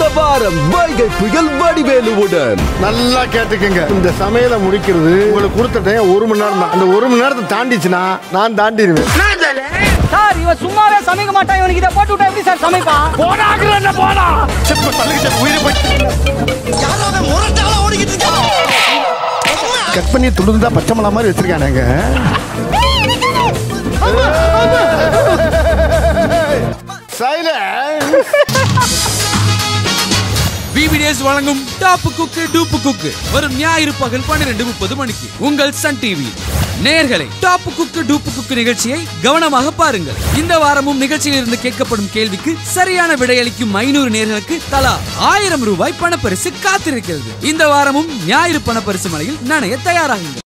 வாரம் வைகை புயல் வடிவேலுவுடன் நல்லா கேட்டுக்கங்க இந்த சமையலை முடிக்கிறது உங்களுக்கு கொடுத்த டைம் ஒரு மணி நேரம் தான் அந்த ஒரு மணி நேரத்தை தாண்டிச்சுன்னா நான் தாண்டிடுவேன் சார் இவன் சும்மாவே சமைக்க மாட்டான் இவனுக்கு இதை போட்டு விட்டா எப்படி சார் சமைப்பான் போடாக்குறேன் போடா கட் பண்ணி துளுந்தா பச்சை மிளகா மாதிரி வச்சிருக்கானுங்க சைலன்ஸ் பிபிடிஎஸ் வழங்கும் டாப் குக்கு டூப்பு குக்கு வரும் ஞாயிறு பகல் பன்னிரண்டு முப்பது மணிக்கு உங்கள் சன் டிவி நேயர்களே டாப் குக்கு டூப்பு குக்கு நிகழ்ச்சியை கவனமாக பாருங்கள் இந்த வாரமும் நிகழ்ச்சியில் இருந்து கேட்கப்படும் கேள்விக்கு சரியான விடையளிக்கும் ஐநூறு நேர்களுக்கு தலா ஆயிரம் ரூபாய் பணப்பரிசு காத்திருக்கிறது இந்த வாரமும் ஞாயிறு பணப்பரிசு மலையில் நனைய தயாராகுங்கள்